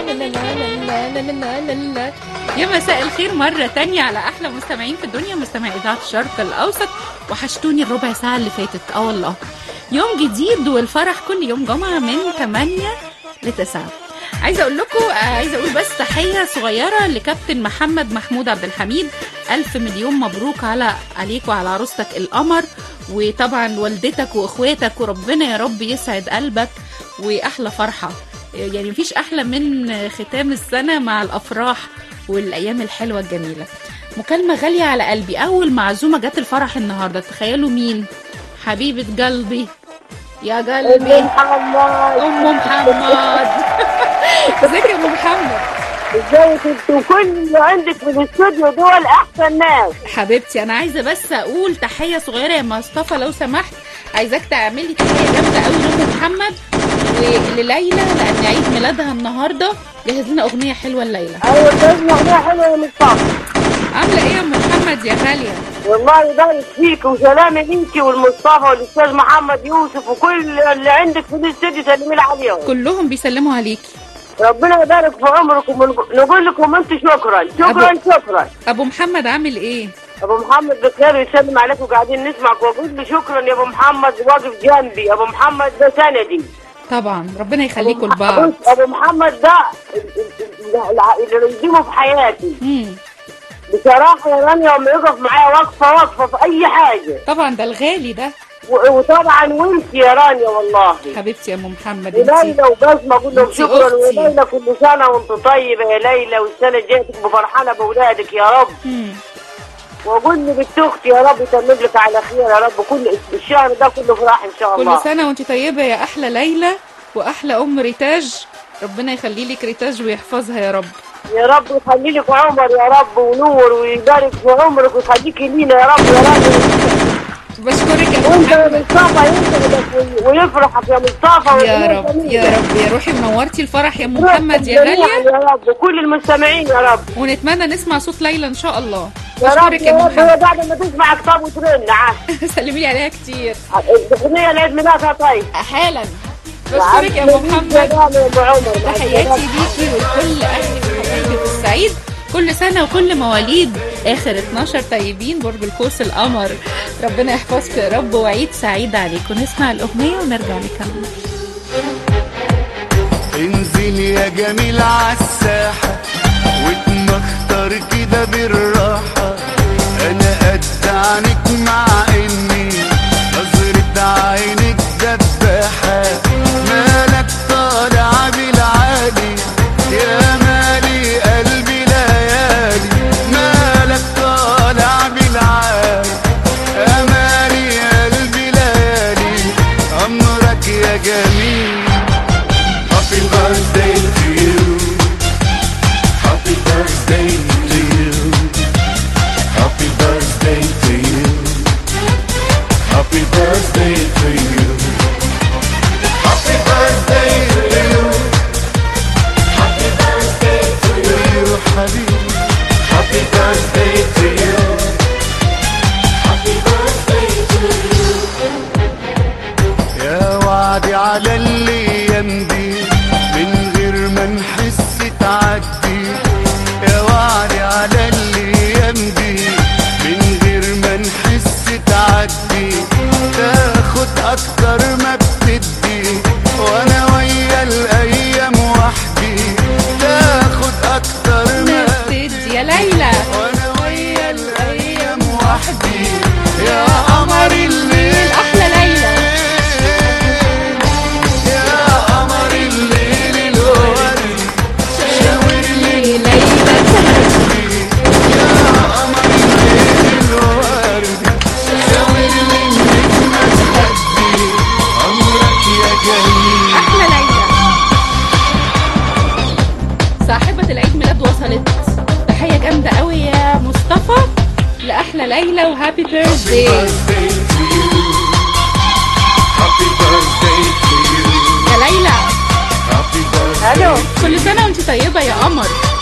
يا مساء الخير مرة تانية على أحلى مستمعين في الدنيا مستمعي إذاعة الشرق الأوسط وحشتوني الربع ساعة اللي فاتت اه والله يوم جديد والفرح كل يوم جمعة من 8 ل 9 عايزه اقول لكم عايزه اقول بس تحيه صغيره لكابتن محمد محمود عبد الحميد الف مليون مبروك على عليك وعلى عروستك القمر وطبعا والدتك واخواتك وربنا يا رب يسعد قلبك واحلى فرحه يعني مفيش احلى من ختام السنه مع الافراح والايام الحلوه الجميله مكالمه غاليه على قلبي اول معزومه جت الفرح النهارده تخيلوا مين حبيبه قلبي يا قلبي محمد ام محمد ازيك يا ام محمد ازيك انت وكل اللي عندك في الاستوديو دول احسن ناس حبيبتي انا عايزه بس اقول تحيه صغيره يا مصطفى لو سمحت عايزاك تعملي تحيه جامده قوي لام محمد ولليلى لان عيد ميلادها النهارده جهز لنا اغنيه حلوه الليله ايوه بتسمع اغنيه حلوه يا مصطفى عامله ايه يا ام محمد يا غاليه والله يبارك فيك وسلامي ليك والمصطفى والاستاذ محمد يوسف وكل اللي عندك في الاستوديو سلمي لي عليهم كلهم بيسلموا عليكي ربنا يبارك في عمركم ونقول لكم انتم شكرا شكرا شكرا ابو محمد عامل ايه ابو محمد بخير ويسلم عليك وقاعدين نسمعك واقول له شكرا يا ابو محمد واقف جنبي ابو محمد ده سندي طبعا ربنا يخليكم أبو- لبعض بص، ابو محمد ده ال- ال- ال- اللي يقدمه في حياتي مم. بصراحه يا رانيا لما يقف معايا وقفه وقفه في اي حاجه طبعا ده الغالي ده و- وطبعا وانت يا رانيا والله حبيبتي يا ام محمد انتي وليلى وبسمه اقول لهم انتي شكرا أختي. وليلى كل سنه وانت طيبه يا ليلى والسنه الجايه تبقى فرحانه باولادك يا رب مم. واقول لبنت اختي يا رب يتمم لك على خير يا رب كل الشهر ده كله فرح ان شاء الله كل سنه وانت طيبه يا احلى ليلى واحلى ام ريتاج ربنا يخلي لك ريتاج ويحفظها يا رب يا رب يخلي لك عمر يا رب ونور ويبارك في عمرك ويخليكي لينا يا رب يا رب بشكرك يا ام وانت يا محمد مصطفى يسعدك ويفرحك يا مصطفى يا والدنيا رب جميلة. يا رب يا روحي منورتي الفرح يا ام روح محمد يا جميعاً غاليه يا رب وكل المستمعين يا رب ونتمنى نسمع صوت ليلى ان شاء الله يا رب بشكرك يا يا ام رب محمد بعد ما تسمع كتاب وترن عاد سلمي لي عليها كتير الاغنيه العيد ميلادها طيب حالا بشكرك يا ام محمد تحياتي ليكي ولكل اهلك وحبايبي في الصعيد كل سنة وكل مواليد آخر 12 طيبين برج القوس القمر ربنا يحفظكم يا رب وعيد سعيد عليكم نسمع الأغنية ونرجع نكمل انزل يا جميل عالساحة واتمختر كده بالراحة انا قد عنك مع اني نظرة عينك دباحة مالك طالع بالعالي يا مالي قلبي ليالي مالك طالع بالعالي امالي قلبي ليالي امرك يا جميل Happy birthday to you. Happy birthday to you. Happy birthday to you. Happy birthday to you. Happy birthday to you. Happy birthday to you, حبيبي. Happy birthday to you. Happy birthday to you. يا وعدي على الايام دي من غير ما نحس تعدي يا وعدي على الايام دي من غير ما نحس تعدي تاخد اكتر ما بتدي وانا ويا الايام وحدي تاخد اكتر ما نبتدي يا ليلى وانا ويا الايام وحدي يا قمر الليل أحلى ليلى. يا قمر الليل الورد شاور لي ليلى يا قمر الليل الورد شاور لي النجمة تهدي عمرك يا جميل أحلى ليلى صاحبة العيد ميلاد وصلت تحية جامدة قوي يا مصطفى لأحلى ليلى وهابي بيرثدي birthday to you happy birthday to you يا ليلى happy birthday الو كل سنة وانت طيبة يا قمر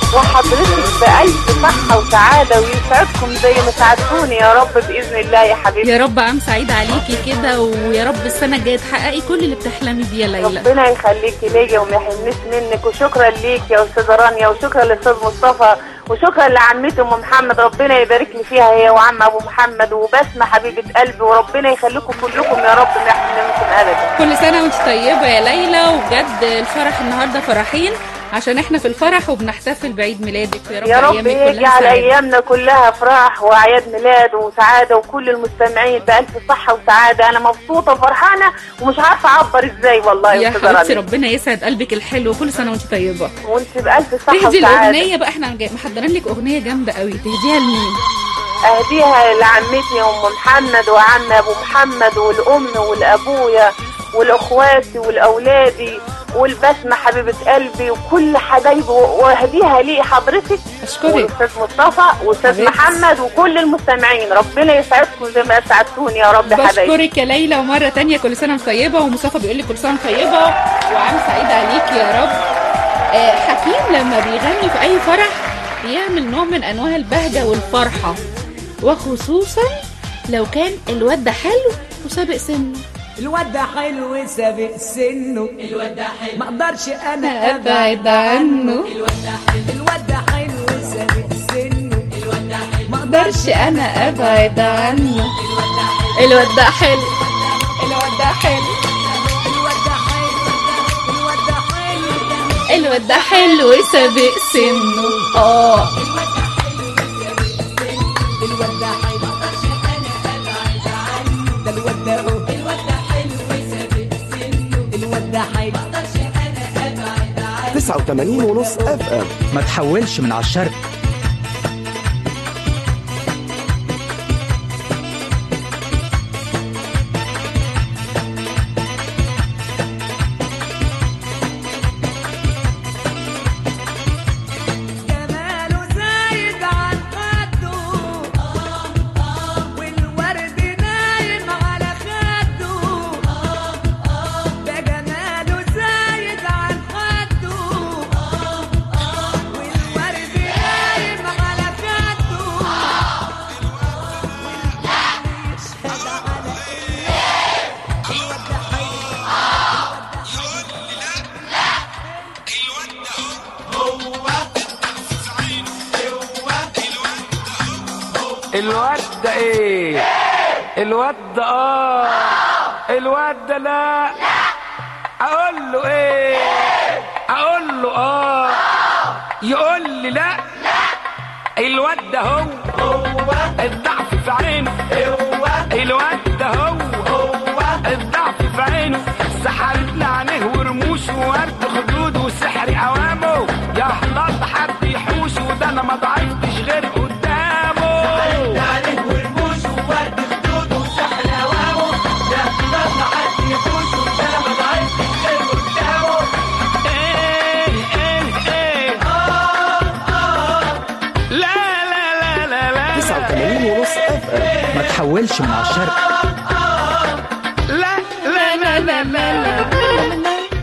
وحضرتك بألف صحة وسعادة ويسعدكم زي ما سعدتوني يا رب بإذن الله يا حبيبتي يا رب عام سعيد عليكي كده ويا رب السنه الجايه تحققي كل اللي بتحلمي بيه يا ليلى ربنا يخليكي ليا وما يحرمنيش منك وشكرا ليك يا استاذه رانيا وشكرا للاستاذ مصطفى وشكرا لعمتي ام محمد ربنا يبارك لي فيها هي وعم ابو محمد وبسمه حبيبه قلبي وربنا يخليكم كلكم يا رب ما يحرمكم ابدا كل سنه وانت طيبه يا ليلى وبجد الفرح النهارده فرحين عشان احنا في الفرح وبنحتفل بعيد ميلادك ويا رب يا رب ايامك يجي كلها على سعادة. ايامنا كلها افراح واعياد ميلاد وسعاده وكل المستمعين بالف صحه وسعاده انا مبسوطه وفرحانه ومش عارفه اعبر ازاي والله يا يا استاذه حبيبتي رانيا ربنا يسعد قلبك الحلو كل سنه وانت طيبه وانت بالف صحه تهدي وسعاده الاغنيه بقى احنا جاي- محضرين لك اغنيه جامده قوي تهديها لمين اهديها لعمتي ام محمد وعم ابو محمد والام والابويا والاخواتي والاولادي والبسمه حبيبه قلبي وكل حبايبي واهديها لي حضرتك اشكرك والاستاذ مصطفى واستاذ حبيبتي. محمد وكل المستمعين ربنا يسعدكم زي ما سعدتوني يا رب يا حبايبي بشكرك يا ليلى ومره تانية كل سنه وانت طيبه ومصطفى بيقول لك كل سنه وانت طيبه وعام سعيد عليك يا رب آه، حكيم لما بيغني في اي فرح بيعمل نوع من انواع البهجه والفرحه وخصوصا لو كان الواد ده حلو وسابق سنه الواد ده حلو سابق سنه الواد ده حلو ما اقدرش انا ابعد عنه الواد ده حلو سابق سنه الواد ده حلو ما مقدرش انا ابعد عنه الواد ده حلو الواد ده حلو الواد ده حلو الواد ده حلو الواد ده حلو سابق سنه اه الواد ده حلو ما اقدرش انا ابعد عنه ده الواد ده هو الواد ده حلو سابق سنه الواد ده حلو ما اقدرش انا ابعد عنه 89 ونص اف ام ما تحولش من على الشرق جماله زايد عن قده والورد نايم على خده ده جماله زايد عن قده والورد نايم على خده يشهد على الواد ده حلو الواد ده ايه الواد ده اه الواد ده لا اقول له ايه اقول له اه يقول لي لا الواد ده هو الضعف في عينه الواد ده هو الضعف في عينه سحرت عينيه ورموش وورد خدود وسحر اوامه يا حلال حد يحوش وده انا ما ضعفتش غير قدامه ايه ايه ايه لا لا لا لا لا 89 ونص اف ام ما تحولش من على الشرق لا لا لا لا لا لا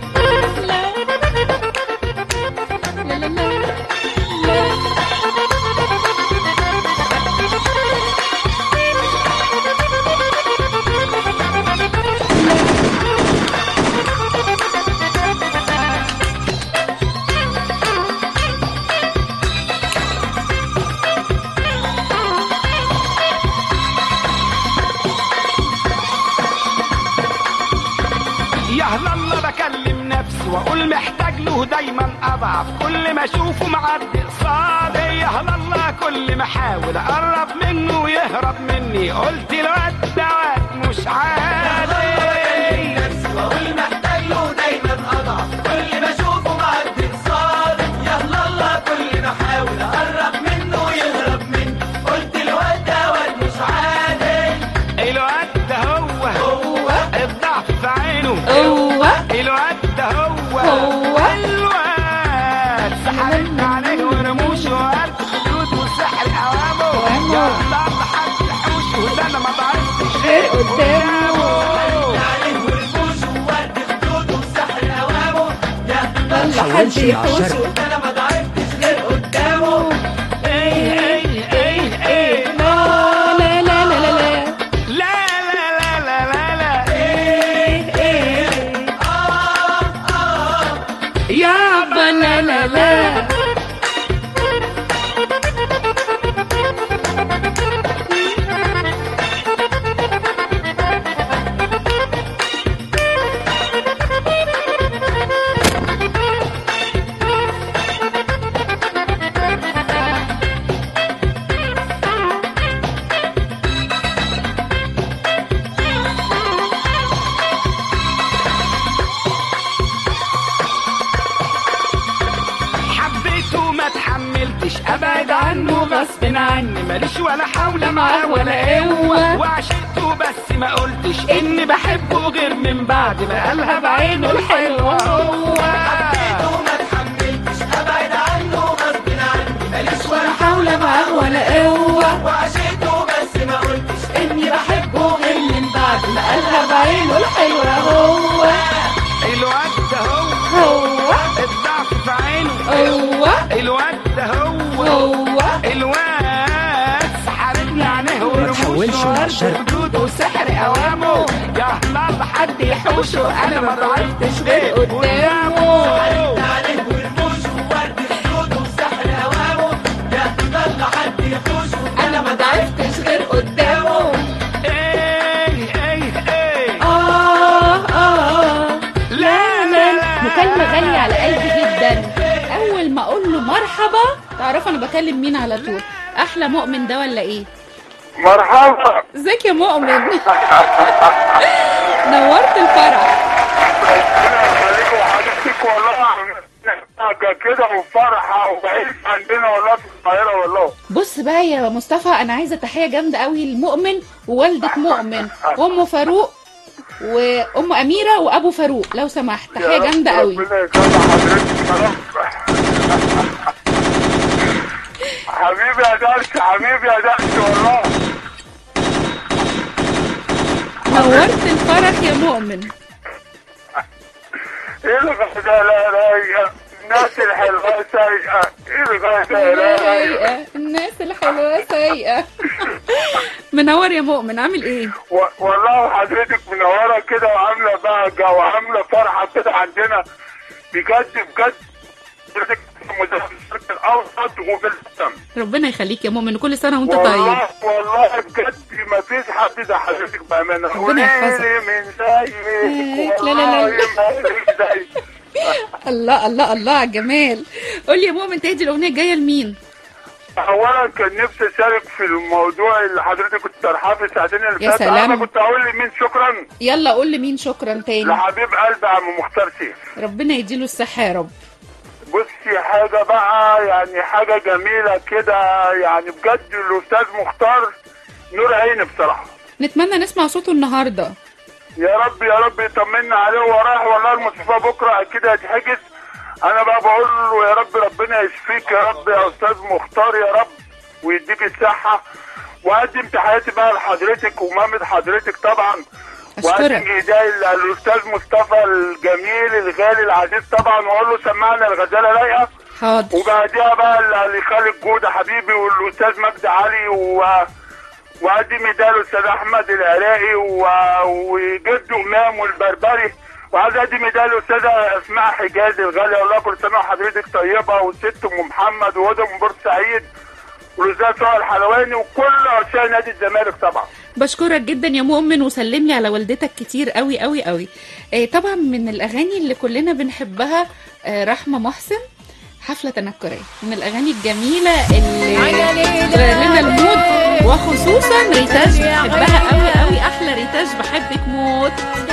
يا هلا الله بكلم نفسي واقول محتاج له دايما اضعف كل ما اشوفه معدي قصادي يا هلا الله كل ما احاول اقرب منه ويهرب مني قلت الواد ده واد مش عادي واقول محتاج له دايما اضعف كل ما اشوفه معدي قصادي يا هلا الله كل ما احاول اقرب منه ويهرب مني قلت الواد ده واد مش عادي الواد ده هو هو الضعف في عينه هو الواد ده هو هو. الواد سحرت عليه ورموش وقلب خدود وسحر اوامه أوامه. يا الله حد يحوش وده انا ما ضعفتش غير قدامه ما حد تحولش من على يحوشه الشرق هوبا لا لا لا حبيته ما تحملتش ابعد عنه غصب عني ماليش ولا حول معاه ولا قوه وعشقته بس ما قلتش اني بحبه غير من بعد ما قالها بعينه الحلوه هو حبيته ما تحملتش ابعد عنه غصب عني ماليش ولا حول معاه ولا قوه وعشقته بس ما قلتش اني بحبه غير من بعد ما قالها بعينه الحلوه هو الواد ده هو هو الضعف في عينه هو الواد ده هو هو الواد سحرتني عينيه تحولش مع ورموش الشرق. وردود وسحر اوامه يا الله حد يحوشه انا ما ضعفتش غير قدامه انا ما ضعفتش غير قدامه ايه ايه ايه اه اه لا لا لا مكالمة غالية على قلبي جدا أول ما أقول له مرحبا تعرفوا أنا بكلم مين على طول أحلى مؤمن ده ولا إيه؟ مرحبا ازيك يا مؤمن نورت الفرح عليكم وحضرتك والله كده وفرحة وبعيد عندنا والله في القاهرة والله بص بقى يا مصطفى أنا عايزة تحية جامدة قوي لمؤمن ووالدة مؤمن وأم فاروق وأم أميرة وأبو فاروق لو سمحت تحية جامدة قوي ربنا يكرم حضرتك يا رب حبيبي يا درش حبيبي يا درش والله نورت الفرح يا مؤمن ايه الغدا لا رايقة الناس الحلوة سايقة ايه الغدا لا رايقة رايقة الناس الحلوة سايقة منور يا مؤمن عامل ايه؟ و- والله حضرتك منورة كده وعاملة بهجة وعاملة فرحة كده عندنا بجد بجد حضرتك مدرسة الأوسط وبالسم ربنا يخليك يا مؤمن وكل سنة وانت طيب والله والله بجد ما فيش حد زي حضرتك بأمانة ربنا يحفظك. قوليلي من زيك لا لا لا. والله ما ليش زيك الله الله الله على الجمال قول لي يا مؤمن تهدي الاغنيه الجايه لمين اولا كان نفسي اشارك في الموضوع اللي حضرتك كنت طرحاه في الساعتين اللي يا فاتوا سلام. انا كنت هقول لمين شكرا يلا قول لي مين شكرا تاني لحبيب قلبي عم مختار سيف ربنا يديله الصحه يا رب بصي حاجة بقى يعني حاجة جميلة كده يعني بجد الأستاذ مختار نور عيني بصراحة نتمنى نسمع صوته النهارده يا رب يا رب يطمنا عليه وهو رايح والله المستشفى بكرة أكيد هيتحجز أنا بقى بقول له يا رب ربنا يشفيك يا رب يا أستاذ مختار يا رب ويديك الصحة وأقدم تحياتي بقى لحضرتك ومامة حضرتك طبعا وأقدم اشكرك إيداي للأستاذ مصطفى الجميل الغالي العزيز طبعا وأقول له سمعنا الغزالة رايقة حاضر وبعديها بقى ل- لخالد جودة حبيبي والاستاذ مجدي علي و وقدم ده الاستاذ احمد العراقي و... وجد امام والبربري وعايز اقدم ده الاستاذه اسماء حجازي الغاليه والله كل سنه وحضرتك طيبه والست ام محمد وهدى من بورسعيد والاستاذ سهى الحلواني وكل عشاق نادي الزمالك طبعا بشكرك جدا يا مؤمن وسلم لي على والدتك كتير قوي قوي قوي آه طبعا من الاغاني اللي كلنا بنحبها آه رحمه محسن حفله تنكريه من الاغاني الجميله اللي تغير لنا المود وخصوصا ريتاج بحبها قوي قوي احلى ريتاج بحبك موت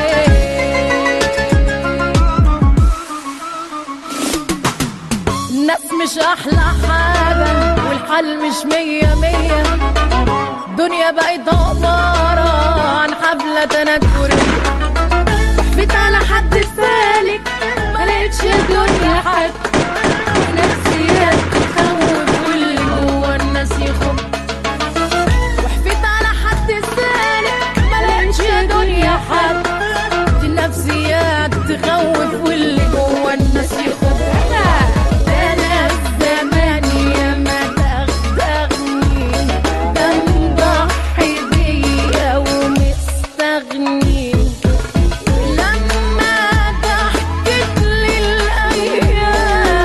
الناس مش احلى حاجة والحال مش مية مية دنيا بقت عبارة عن حفلة تنكرية وحفيت على حد سالك ملقتش دنيا حد نفسيات تخوف واللي جوا الناس يخوف وحفيت على حد سالك ملقتش دنيا حد دي النفسيات تخوف واللي جوا الناس يخوف ده انا الزمان يا ما دغدغني ده مضحي بيا ومستغني لما ضحكت لي الايام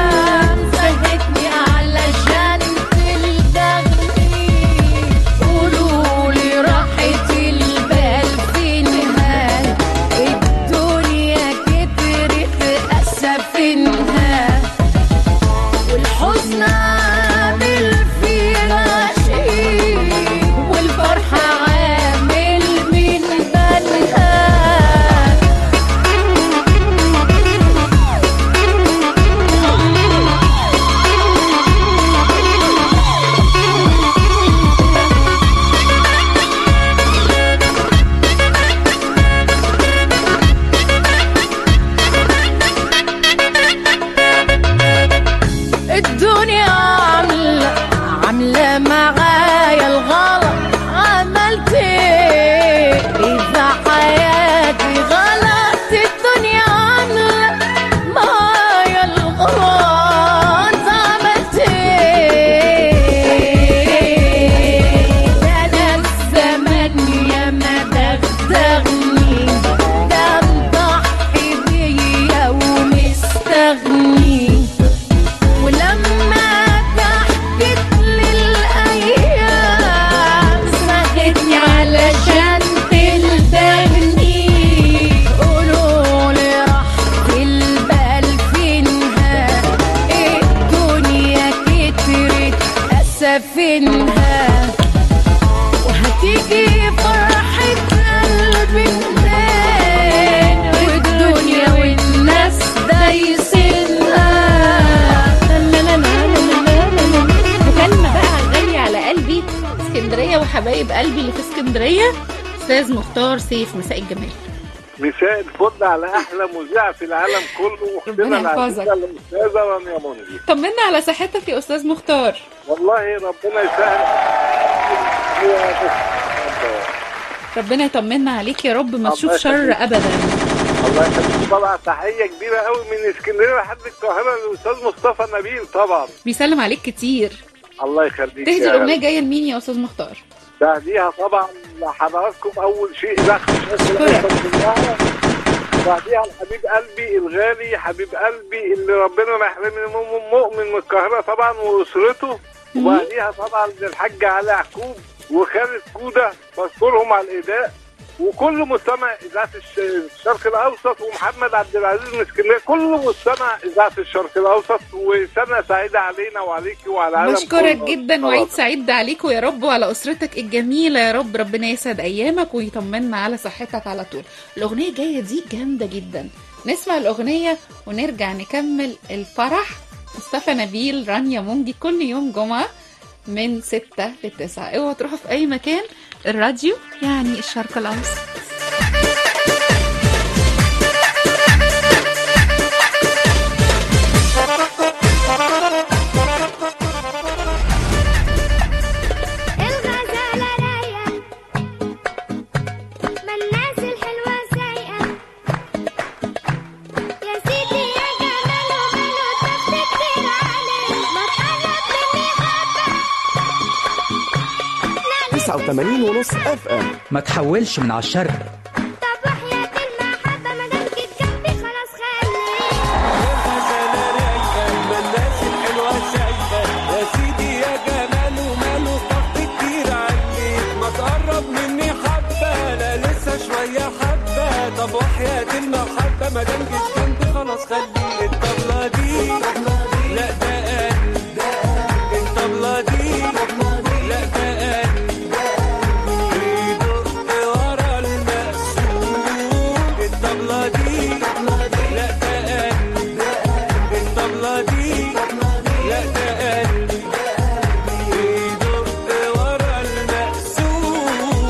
عني ولما ضحكت للأيام صاغتني علشان تلدغني قولوا لي راحة البال فينها الدنيا كترت أسفنها وهتيجي فرحة قلبي منين والدنيا والناس دايسينها مكالمة بقى غالية على قلبي اسكندرية وحبايب قلبي اللي في اسكندرية أستاذ مختار سيف مساء الجمال مساء الفل على احلى مذيع في العالم كله ربنا واختنا يحفظك. العزيزه الاستاذه رانيا منذي طمنا على صحتك يا أستاذ مختار والله ربنا يسهل هي بس- ربنا يطمنا عليك يا رب ما الله تشوف شر يخليك. أبدا الله يخليك طبعا تحيه كبيره قوي من اسكندريه لحد القاهره للاستاذ مصطفى نبيل طبعا بيسلم عليك كتير الله يخليك تهدي يا الأغنية رب. جاية لمين يا أستاذ مختار بعديها طبعا لحضراتكم اول شيء دخل أشكرك. بعديها لحبيب قلبي الغالي حبيب قلبي اللي ربنا ما يحرمني منه مؤمن من القاهره طبعا واسرته وبعديها طبعا للحاج علي يعقوب وخالد كوده بشكرهم على الاداء وكل مستمع اذاعه الش- الشرق الاوسط ومحمد عبد العزيز من اسكندريه كل مستمع اذاعه الشرق الاوسط وسنه سعيده علينا وعليك وعلى العالم بشكرك كله. جدا وعيد سعيد عليكم يا رب وعلى أسرتك الجميلة يا رب ربنا يسعد أيامك ويطمنا على صحتك على طول الأغنية الجاية دي جامدة جدا نسمع الأغنية ونرجع نكمل الفرح مصطفى نبيل رانيا مونجي كل يوم جمعة من ستة لتسعة اوعوا تروحوا في أي مكان الراديو يعني الشرق الأوسط الغزالة رايقة ما الناس الحلوة سايقة يا سيدي يا جمال وماله طفت كتير عليه ما تقرب مني غابة 89 ونص اف ام ما تحولش من على الشرق طب وحياة المحبة ما دام جيت جنبي خلاص خليك الناس الحلوة سايبة يا سيدي يا جمال وماله ضغط كتير عليك ما تقرب مني حبة لا لسه شوية حبة طب وحياة المحبة ما دام جيت جنبي خلاص خلي الطبلة دي لا ده قلب الطبلة دي لا ده قلب بيدق ورا المقسوم الطبلة دي لا ده قلب الطبلة دي لا ده قلبي بيدق ورا المقسوم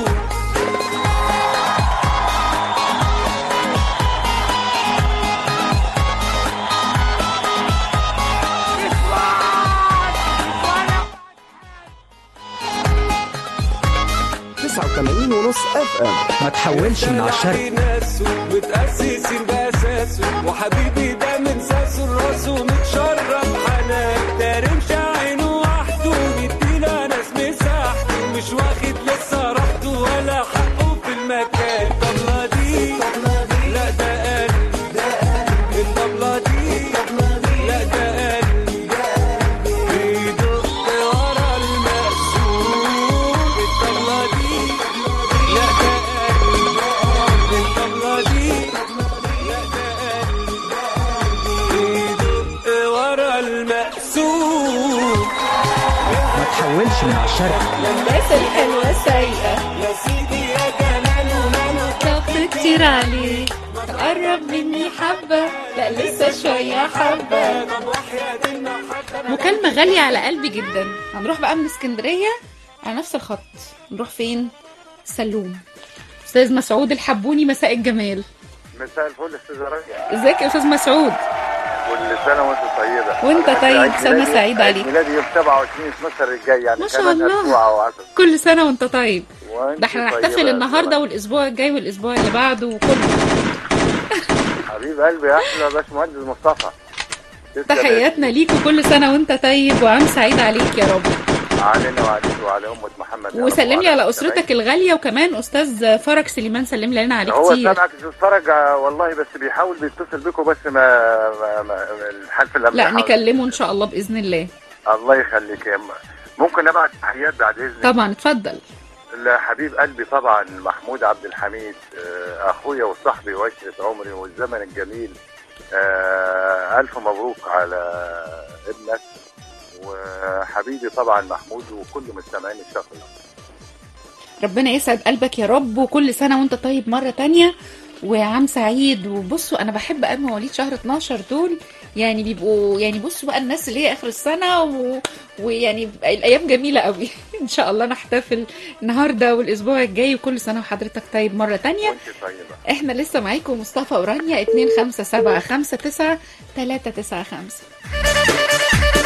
تسعة وثمانين ونص اف ام ما تحولش من على الشرق ناسه متأسسين بأساسه وحبيبي ده من ساسه لراسه متشرب حنان ده رمش عينه وحده مدينا ناس مساحته مش واخد لسه راحته ولا حقه في المكان الطبلة دي لا ده قلب الطبلة دي لا ده قلب بيدق ورا المقسوم الطبلة دي لا ده قلب الطبلة دي لا ده قلب بيدق ورا المقسوم ما تحولش من على الشرق الناس الحلوة سايقة يا سيدي يا جمال وماله ضغط كتير عليك تقرب مني حبة لا لسه شوية حبة طب وحياة المحبة مكالمة غالية على قلبي جدا هنروح بقى من اسكندرية على نفس الخط نروح فين سلوم استاذ مسعود الحبوني مساء الجمال مساء الفل استاذ رانيا ازيك يا استاذ مسعود كل سنه وانت طيبه وانت طيب، عيد سنة ميلادي- سعيدة عيد عليك. ميلادي يوم 27 12 الجاي يعني ما شاء كمان الله. اسبوع او 10 كل سنة وانت طيب وانت ده احنا طيبة هنحتفل يا النهاردة سلام. والاسبوع الجاي والاسبوع اللي بعده وكله حبيب قلبي يا احلى باشمهندس مصطفى تسلم يا تحياتنا ليك وكل سنة وانت طيب وعام سعيد عليك يا رب علينا وعليك وعلى امه محمد يا رب وسلم لي وعلى على المستمعين. اسرتك الغاليه وكمان استاذ فرج سليمان سلم لنا عليه هو كتير سامعك تتفرج والله بس بيحاول بيتصل بيكم بس ما, ما, ما الحلف لم لا يحاول. نكلمه ان شاء الله باذن الله الله يخليك يا أم. ممكن ابعت تحيات بعد اذنك طبعا اتفضل لحبيب قلبي طبعا محمود عبد الحميد آه، اخويا وصاحبي وعشره عمري والزمن الجميل آه، الف مبروك على ابنك وحبيبي طبعا محمود وكل مستمعين الشرق ربنا يسعد قلبك يا رب وكل سنه وانت طيب مره تانية وعام سعيد وبصوا انا بحب قوي مواليد شهر 12 دول يعني بيبقوا يعني بصوا بقى الناس اللي هي اخر السنه و... ويعني بيبقى الايام جميله قوي ان شاء الله نحتفل النهارده والاسبوع الجاي وكل سنه وحضرتك طيب مره تانية طيبه احنا لسه معاكم مصطفى ورانيا 2575 395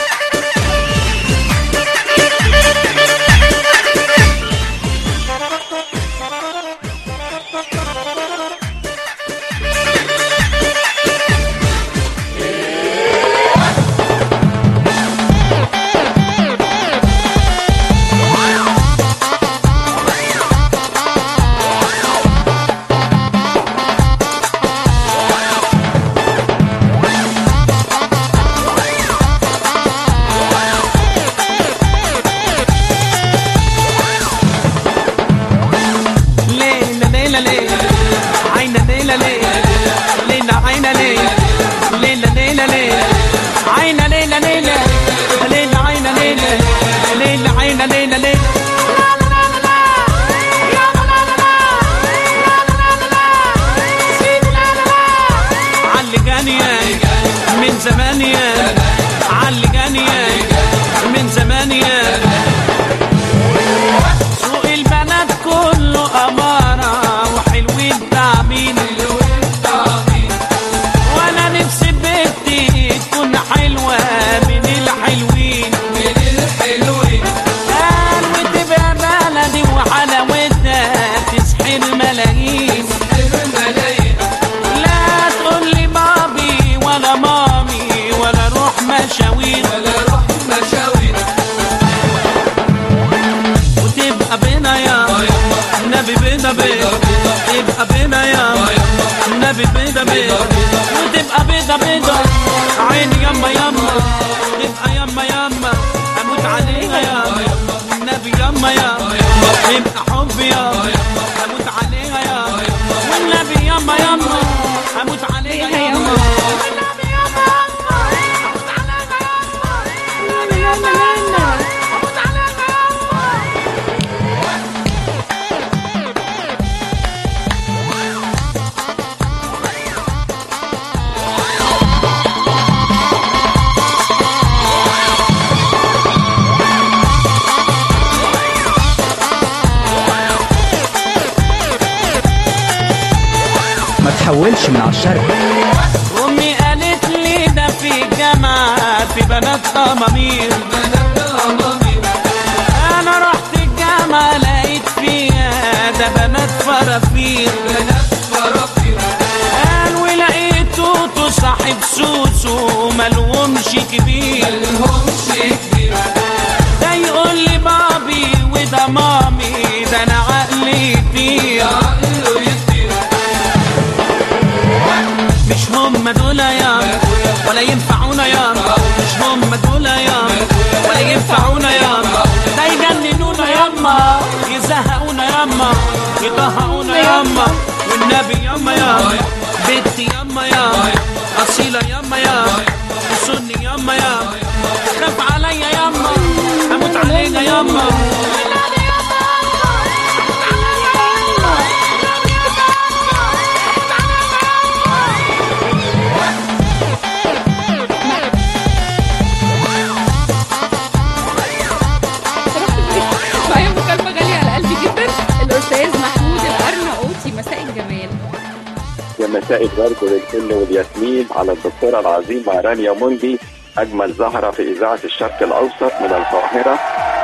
ليلة ليلة ليلة عينا ليلة ليلة ليلة عينا ليلة ليلة ليلة ليلة عينا ليلة ليلة ليلة عينا ليلة ليلة عينا ليلة ليلة علي جانية من زمان يا علي جانية من زمان يا سوق البنات كله أمارة وحلوين تعمين وأنا نفسي بنتي تكون حلوة من الحلوين من الحلوين قال وتبقى بلدي وحلاوتها تسحر ملايين لا تقول لي بابي ولا مامي ولا روح مشاوير ولا روح مشاوير وتبقى بينا يا النبي بينا بينا تبقى بينا يا النبي بينا بينا وتبقى بيضة بيضة عيني يما يما تبقى يما يما اموت عليها يا النبي يما يا تبقى حبي يا اموت عليها يا والنبي يما يما اموت عليها يما ما تحولش من على الشرق امي قالت لي ده في جامعة في بنات قمامير انا رحت الجامعة لقيت فيها ده بنات فرافير قال ولقيت توتو صاحب سوسو ملهمش كبير ده يقول لي بابي وده مامي ده انا عقلي يطير مش هم دول يا ولا ينفعونا يا مش هم دول يا ولا ينفعونا يا ده يجننونا ياما يزهقونا ياما يطهقونا ياما والنبي ياما يا بنتي ياما يا أصيلة ياما يا وسني ياما يا خاف عليا ياما أموت علينا ياما معايا مكالمة غالية على قلبي جدا الأستاذ محمود الأرناؤوطي مساء الجمال يا مساء الورد والفل والياسمين على الدكتورة العظيمة رانيا موندي أجمل زهرة في إذاعة الشرق الأوسط من القاهرة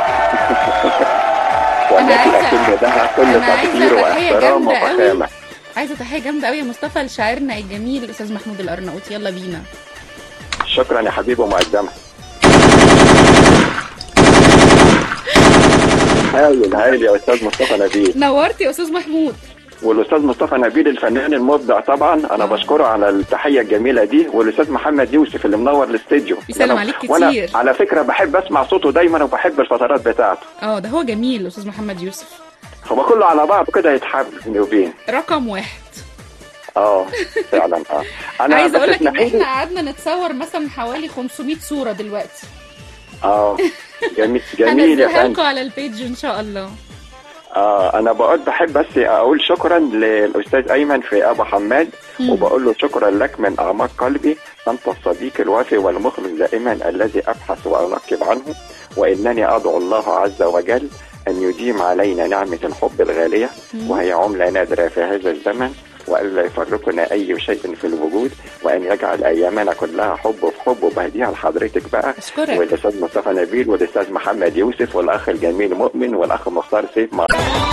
والتي عايزة- أكن لها كل أنا عايزة تقدير تحية واحترام جامدة قوي. وفخامة عايزة تحية جامدة قوي يا مصطفى لشاعرنا الجميل الأستاذ محمود الأرناؤوطي يلا بينا شكرا يا حبيبي ومقدمة هايل هايل يا استاذ مصطفى نبيل نورت يا استاذ محمود والاستاذ مصطفى نبيل الفنان المبدع طبعا انا بشكره على التحيه الجميله دي والاستاذ محمد يوسف اللي منور الاستديو بيسلم وأنا- عليك كتير. وانا على فكره بحب اسمع صوته دايما وبحب الفترات بتاعته اه ده هو جميل استاذ محمد يوسف هو كله على بعضه كده يتحب بيني وبين رقم واحد اه فعلا اه انا عايزه بس اقول لك ان اسمحي احنا لي- قعدنا نتصور مثلا حوالي 500 صوره دلوقتي اه جميل جميل يا هنزلها فندم لكم على البيج ان شاء الله آه انا بقول بحب بس اقول شكرا للاستاذ ايمن في ابو حماد مم. وبقول له شكرا لك من اعماق قلبي انت الصديق الوفي والمخلص دائما الذي ابحث وانقب عنه وانني ادعو الله عز وجل ان يديم علينا نعمه الحب الغاليه مم. وهي عمله نادره في هذا الزمن والا يفرقنا اي شيء في الوجود وان يجعل ايامنا كلها حب في حب وبهديها لحضرتك بقى أشكرك. والاستاذ مصطفى نبيل والاستاذ محمد يوسف والاخ الجميل مؤمن والاخ مختار سيف مع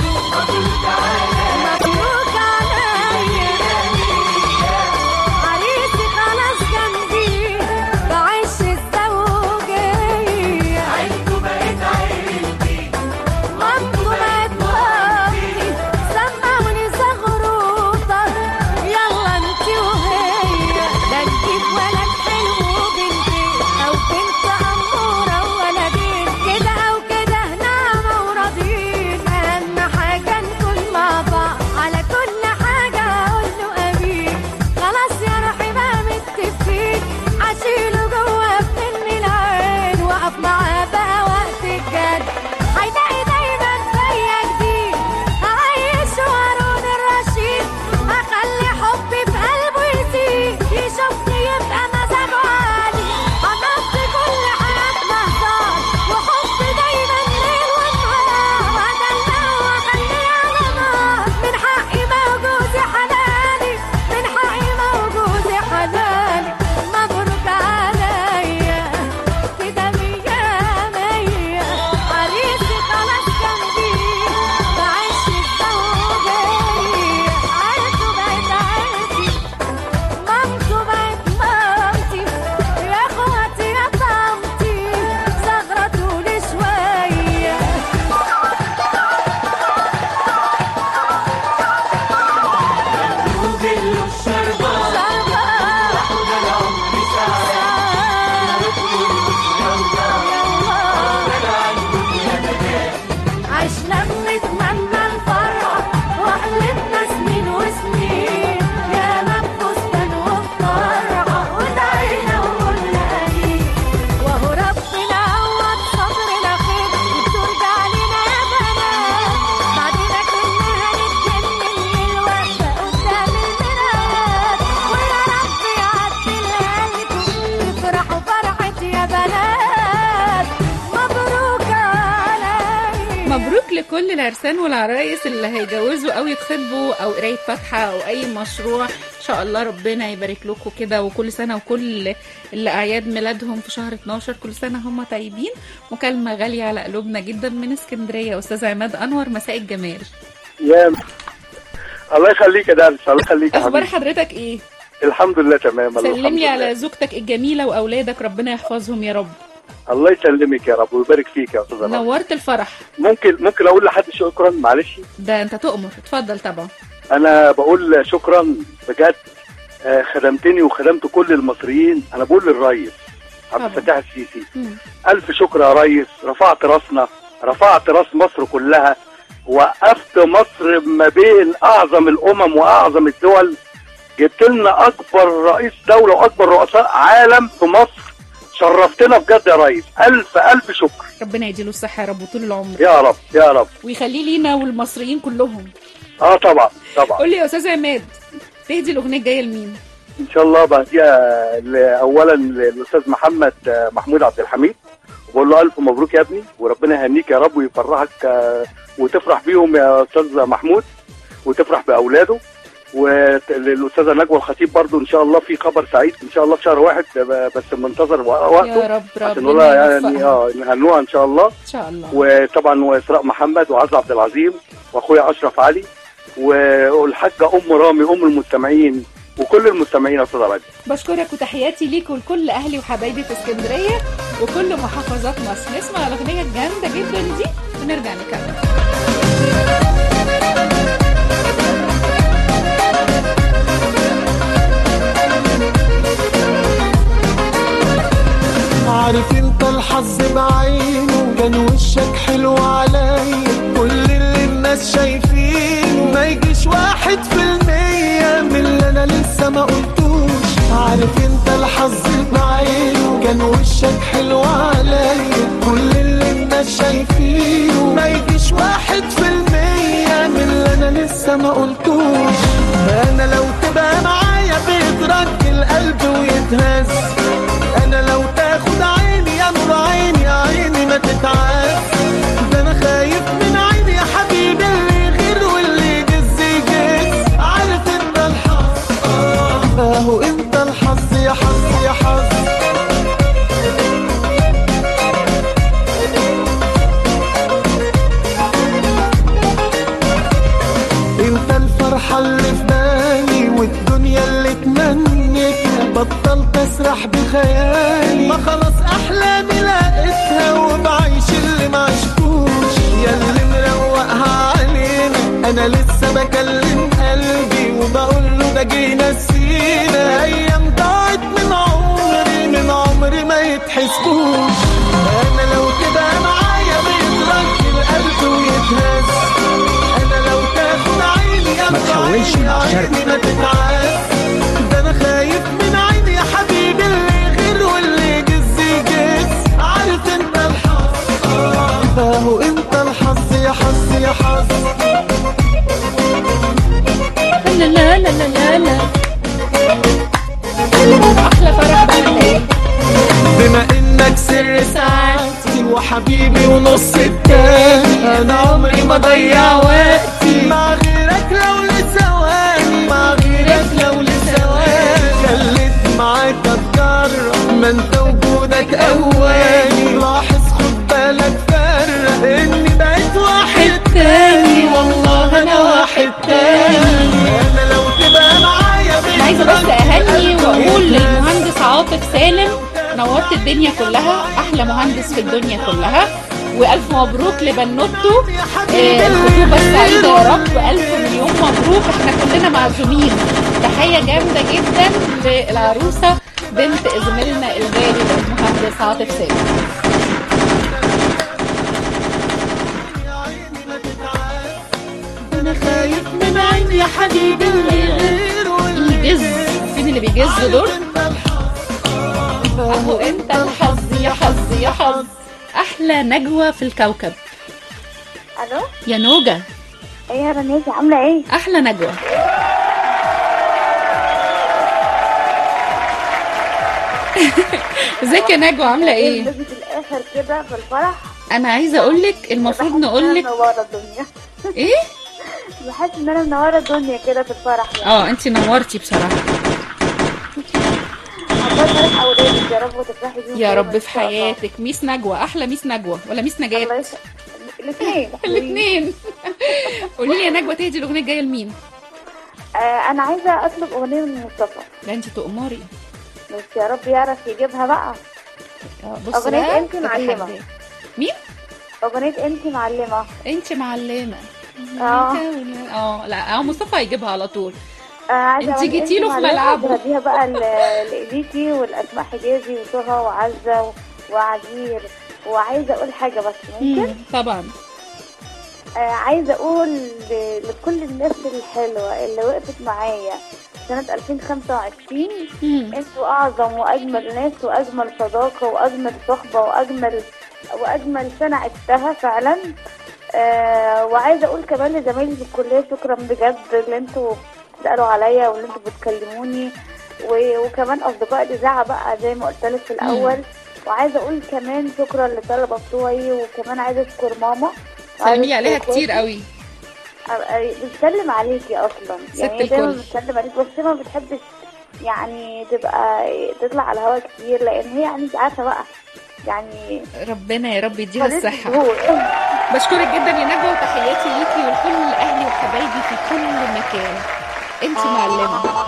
عريسي خلاص جنبي بعيش الزوجية عيلته بقت عيلتي مامته بقت مامتي سمعوني زغروطة يلا انتي وهي ده نجيب ولد حلو وبنتين أو بنت أمورة وولدين كده أو كده نعمة وراضيين أهم حاجة نكون مع بعض على كل حاجة أقول له أمين خلاص يا روحي بقى متفقين عشيله جوه مني العين وقف معاه بقى وقت الجد هيلاقي دايما فيا جديد هعيشه هارون الرشيد هخلي حبي في قلبه يزيد يشوفني يبقى مزاجه عالي هنقضي كل حياتنا هزار وحب دايما ليل ونهار هدلعه واخليه على نار من حقي موجود يا حلالي من حقي موجود يا حلالي مبروك عليا كده مية مية عريسي خلاص جنبي بعيش الزوجية عيلته بقت عيلتي مامته بقت مامتي يا اخواتي يا طنطي زغرتوا لي شوية عشنا بنتمنى الفرح وحلمنا سنين وسنين يا ما بفستان وبفرحة ودعينا وقلنا أمين وهو ربنا عوض صبرنا خير وترجع لنا يا بنات بعدين كنا هنتجنن الوقفة قدام المرايات ويا رب يعدلها لكم تفرحوا فرحتي يا بنات مبروك عليا مبروك لكل العرسان والعرايس اللي هيجوزوا او يتخطبوا او قرايه فاتحه او اي مشروع ان شاء الله ربنا يبارك لكم كده وكل سنه وكل اللي اعياد ميلادهم في شهر 12 كل سنه هم طيبين مكالمه غاليه على قلوبنا جدا من اسكندريه استاذ عماد انور مساء الجمال يا الله يخليك يا دارس الله يخليك يا اخبار حبيبي حضرتك ايه الحمد لله تمام الله سلم الحمد لي لله. على زوجتك الجميله واولادك ربنا يحفظهم يا رب الله يسلمك يا رب ويبارك فيك يا استاذ رنا. نورت الفرح ممكن ممكن اقول لحد شكرا معلش ده انت تؤمر اتفضل طبعا انا بقول شكرا بجد آه، خدمتني وخدمت كل المصريين انا بقول للريس عبد الفتاح السيسي الف شكر يا ريس رفعت راسنا رفعت راس مصر كلها وقفت مصر ما بين اعظم الامم واعظم الدول جبت لنا اكبر رئيس دوله واكبر رؤساء عالم في مصر شرفتنا بجد يا ريس الف الف شكر ربنا يديله الصحه يا رب وطول العمر يا رب يا رب ويخليه لينا والمصريين كلهم اه طبعا طبعا قول لي يا استاذ عماد تهدي الاغنيه الجايه لمين ان شاء الله بعديها ل- اولا للاستاذ محمد آه، محمود عبد الحميد وبقول له الف مبروك يا ابني وربنا يهنيك يا رب ويفرحك آه، وتفرح بيهم يا استاذ محمود وتفرح باولاده وللاستاذه نجوى الخطيب برضو ان شاء الله في خبر سعيد ان شاء الله في شهر واحد آه، بس منتظر وقته يا رب عشان ربنا نقولها يعني يوفقها. اه نهنوها ان شاء الله ان شاء الله وطبعا واسراء محمد وعز عبد العظيم واخويا اشرف علي والحاجه ام رامي ام المستمعين وكل المستمعين يا استاذ رجب بشكرك وتحياتي ليك ولكل اهلي وحبايبي في اسكندريه وكل محافظات مصر نسمع الاغنيه الجامده جدا دي ونرجع نكمل عارف انت الحظ بعينه كان وشك حلو عليا كل اللي الناس شايفينه ما يجيش واحد في المية من اللي انا لسه ما قلتوش عارف انت الحظ بعينه كان وشك حلو عليا كل اللي الناس شايفينه ما يجيش واحد في المية من اللي انا لسه ما قلتوش انا لو تبقى معايا بيترك القلب ويتهز انا لو تاخد عيني يا نور عيني يا عيني ما تتعب ده انا خايف من عيني يا حبيبي اللي غير واللي يجز يجز عارف انت الحظ آه، اهو انت الحظ يا حظ يا حظ انت الفرحة اللي في بالي والدنيا اللي تمنيتها بطلت اسرح بخيالي ما خلاص احلامي لقيتها وبعيش اللي ما عشتوش يا اللي مروقها علينا انا لسه بكلم قلبي وبقول له ده جينا نسينا ايام ضاعت من عمري من عمري ما يتحسبوش انا لو تبقى معايا بيترك القلب ويتهز انا لو تاخد عيني يا ما تحاولش مع الشرق. عيني ما تتعب ده انا خايف من عيني يا حبيبي اللي غير واللي جز يجز عارف انت الحظ آه، اهو انت الحظ يا حظ يا حظ لا لا لا لا لا لا احلى فرح بقى ولا ايه بما انك سر سعادتي وحبيبي ونص التاني انا عمري ما ضيع وقتي مع غيرك لو لثواني مع غيرك لو لثواني خليت معاك اتجرب ما انت وجودك اواني لاحظ خد بالك فرق اني بقيت واحد تاني والله انا واحد تاني انا لو تبقى معايا انا عايزه بس اهني واقول للمهندس عاطف سالم نورت الدنيا كلها احلى مهندس في الدنيا كلها والف مبروك لبنوته آه، الخطوبه السعيده يا رب الف مليون مبروك احنا كلنا معزومين تحيه جامده جدا للعروسه بنت زميلنا الغالي المهندس عاطف سالم انا خايف من عيني يا حبيبي اللي غير واللي الجز فين اللي بيجز دول اهو انت الحظ يا حظ يا حظ احلى نجوى في الكوكب الو يا نوجة ايه يا رنيزي عامله ايه احلى نجوى ازيك يا نجوى عامله ايه لبس الاخر كده في الفرح انا عايزه اقول لك المفروض بحس إن نقول أنا لك منوره الدنيا ايه بحس ان انا منوره الدنيا كده في الفرح يعني اه انت نورتي بصراحه عقبال فرح اولادك يا رب وتفرحي بيهم يا دايماً رب إن في شاء الله. حياتك ميس نجوى احلى ميس نجوى ولا ميس نجاة الله يس- الاثنين الاثنين قولي لي يا نجوى تهدي الاغنيه الجايه لمين آه انا عايزه اطلب اغنيه من مصطفى لا انت تؤمري بس يا رب يعرف يجيبها بقى آه، بص اغنيه بقى انت معلمه تتحدي. مين اغنيه انت معلمه انت معلمه اه اه لا اه مصطفى هيجيبها على طول آه، عايزة انت أغنية جيتي له في معلمة ملعبه. وهديها بقى ل- لإيديتي والأسماء حجازي وطه وعزة و- وعبير وعايزة أقول حاجة بس ممكن مم، طبعا آه عايزة أقول ل- لكل الناس الحلوة اللي وقفت معايا سنة 2025 انتوا أعظم وأجمل ناس وأجمل صداقة وأجمل صحبة وأجمل وأجمل سنة عشتها فعلا آه وعايزة أقول كمان لزمايلي في الكلية شكرا بجد اللي انتوا بتسألوا عليا واللي انتوا بتكلموني و- وكمان أصدقاء الإذاعة بقى زي ما قلت لك في الأول وعايزة أقول كمان شكرا للطلبة بتوعي وكمان عايزة أشكر ماما سلمي وعايزة عليها أشكر كتير اخواتي. قوي أبقى بتسلم عليكي اصلا ست يعني هي دايما الكل. بتسلم عليك بس ما بتحبش يعني تبقى تطلع على الهوا كتير لان هي يعني انت عارفه بقى يعني ربنا يا رب يديها خليت الصحه الظهور. بشكرك جدا يا نجوى وتحياتي ليكي ولكل اهلي وحبايبي في كل مكان انت معلمه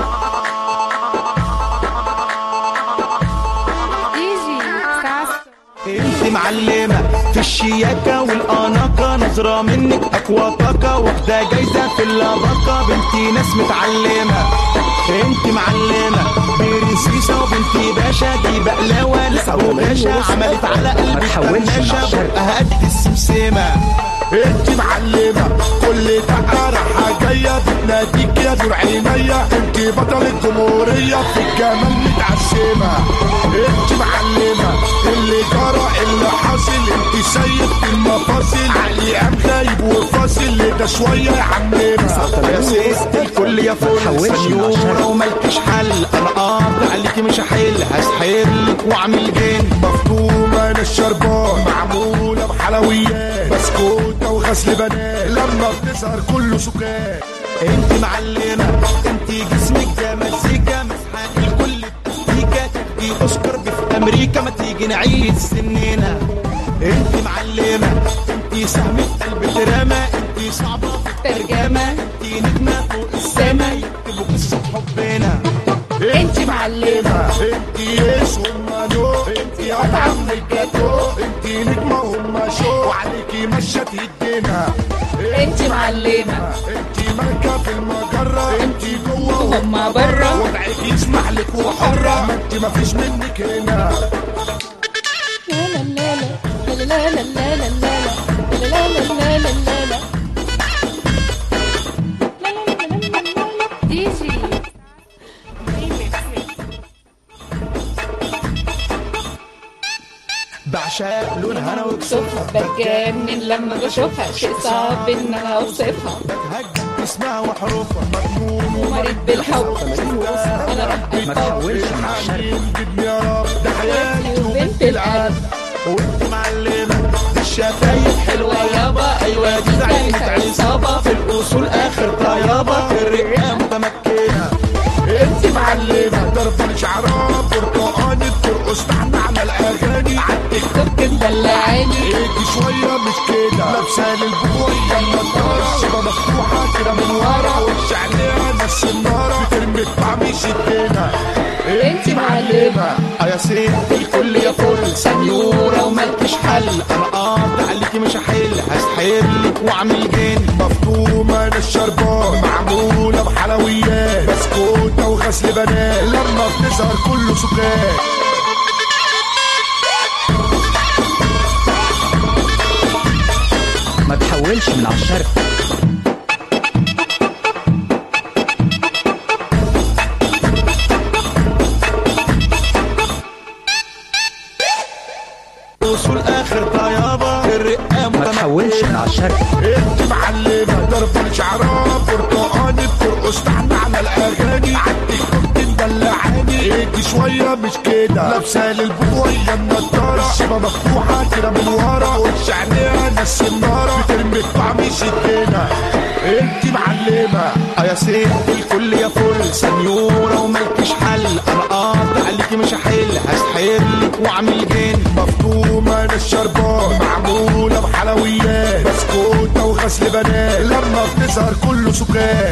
ايجي الساعه انت معلمة في الشياكة والأناقة نظرة منك أقوى طاقة واخدة جايزة في اللباقة بنتي ناس متعلمة انت معلمة برنسيسة وبنتي باشا دي بقلاوة لا باشا عملت على قلبي تحولش مع فرناشة الشرق. بقها قد السمسمة انت معلمة كل دقة راحة جاية بتناديك يا نور عينيا انت بطل الجمهورية في الجمال متعشمة انت معلمة اللي جرى اللي حاصل انت سيد المفاصل علي قام غايب وفاصل ده شوية يا عمنا يا ست الكل يا فل تحولش مع سنيورة الشرق. وملكش حل انا قاطع عليكي مش هحل هسحر لك واعمل جن مفهومة انا الشربان معمولة بحلويات بسكوتة وغسل بنات لما بتظهر كله سكات انت معلمة انت جسمك ده مزيكا مسحاق الكل التسبيكة تدي اوسكار دي في امريكا ما تيجي نعيد سننا انت معلمة انت سهم في قلب دراما انت صعبة في الترجمة انت نجمة فوق السما يكتبوا قصة حبنا انت معلمة انت يس هما نو انت اطعم من الجاتو انت نجمة هما شو وعليكي مشة يدينا انت معلمة انت مالكة في المجرة انت جوه هما برا. وضعك يسمح لك وحرة ما انت مفيش منك هنا دي جي بعشق لونها انا وكسوفها بتجنن لما بشوفها شيء صعب ان انا اوصفها بتهجد اسمها وحروفها مجنون ومريض بالحب انا راح ما تحولش مع الشرق ينجدني يا رب ده حياتي وبنت القلب وانت معلمة الشفايف حلوة يابا ايوه دي زعيمة عصابة في الاصول اخر طيابة في الرئة متمكنة انت معلمة ضربة شعرها برتقاني بترقص تحت على الاغاني عالتيك توك مدلعاني ايدي شوية مش كده لابسة للبوية النضارة الشبة مفتوحة كده من ورا وش عليها نفس النارة بترمي الطعم يشدنا انت معلمة اه يا ست الكل يا فل سنيورة ومالكش حل انا قاطع عليكي مش هحل هسحر لك واعمل جن مفهومة انا الشربان معمولة بحلويات بسكوتة وغسل بنات لما بنظهر كله سكات ما تحولش من على الشرق اصول اخر طيابة في الرئة ما تحولش من على الشرق انت معلمة ضربة شعرها برتقاني بترقص تحت على الاغاني عالتيك توك مدلعاني ايدي شوية مش كده لابسة للبوية النضارة الشبة مفتوحة كده من ورا وش عليها ناس النارة بترمي الطعم يشدنا انت معلمة اه يا ست الكل يا فل سنيورة ومالكش حل انا قاطع عليكي مش هحل هسحر لك واعمل جن مفهومة انا الشربان معمولة بحلويات بسكوتة وغسل بنات لما بتظهر كله سكات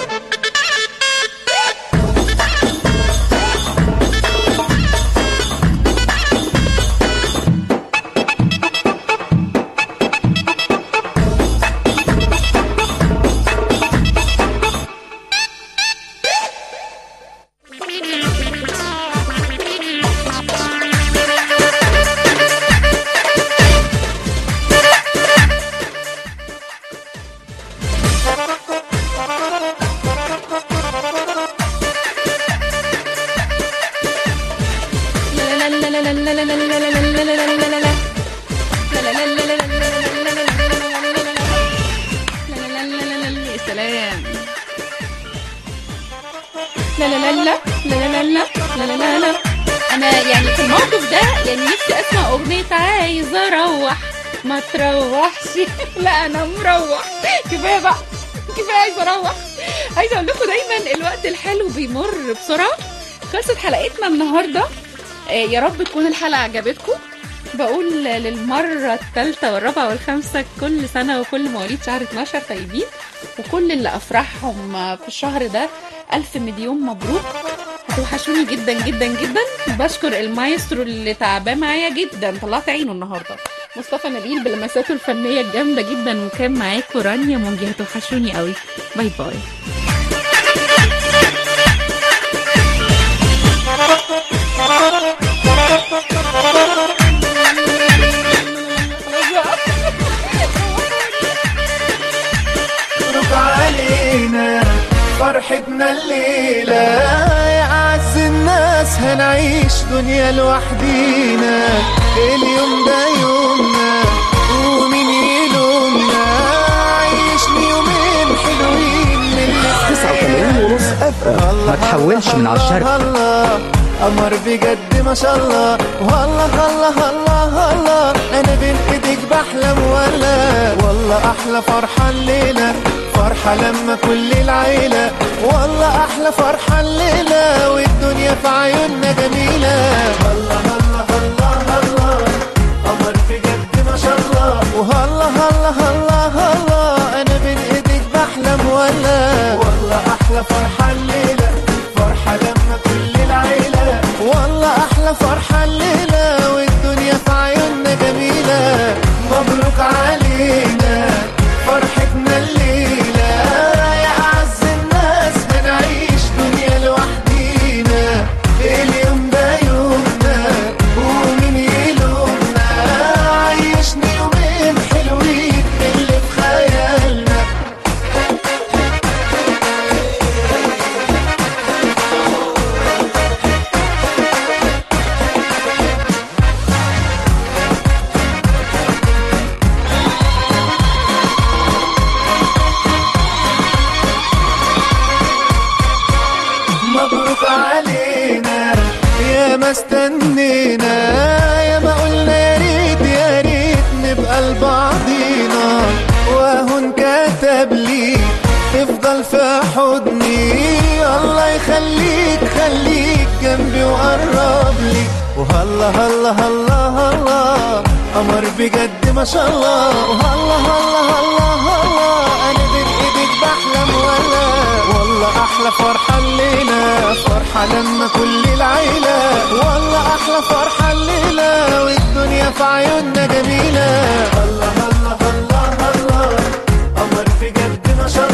يا سلام لا لا لا لا لا لا لا لا لا لا لا انا يعني في الموقف ده يعني نفسي اسمع اغنيه عايزه اروح ما تروحش لا انا مروح كفايه بقى كفايه عايزه اروح عايزه اقول لكم دايما الوقت الحلو بيمر بسرعه خلصت حلقتنا النهارده آه، يا رب تكون الحلقه عجبتكم بقول للمرة الثالثة والرابعة والخامسة كل سنة وكل مواليد شهر 12 طيبين وكل اللي أفرحهم في الشهر ده ألف مليون مبروك هتوحشوني جدا جدا جدا بشكر المايسترو اللي تعبان معايا جدا طلعت عينه النهارده مصطفى نبيل بلمساته الفنيه الجامده جدا وكان معاكم رانيا مونجي هتوحشوني قوي باي باي مبروك علينا فرحتنا الليلة يا أعز الناس هنعيش دنيا لوحدينا اليوم ده يومنا ومين يلومنا عيشني يومين حلوين من اللي 89 ونص اف ام ما تحولش من على الشرق الله قمر بجد ما شاء الله والله الله الله الله انا بين ايديك بحلم ولا والله احلى فرحه الليله فرحه لما كل العيله والله احلى فرحه الليله والدنيا في عيوننا جميله الله الله الله الله قمر بجد ما شاء الله والله الله الله الله انا بين ايديك بحلم ولا والله احلى فرحه الليله فرحه لما كل العيله والله احلى فرحه الليله والدنيا في عيوننا جميله مبروك علينا فرحتنا الليله يا اعز الناس هنعيش دنيا لوحدينا اليوم ده يومنا ومين يلومنا عيشني يومين حلوين اللي في خيالنا مبروك علينا يا ما استنينا يا ما قلنا يا ريت يا ريت نبقى لبعضينا واهو انكتب لي تفضل في حضني الله يخليك خليك جنبي وقرب لي وهلا هلا هلا هلا قمر بجد ما شاء الله وهلا هلا هلا هلا انا بين ايديك بحلم ولا والله احلى فرحه الليله فرحه لما كل العيله والله احلى فرحه الليله والدنيا في عيوننا جميله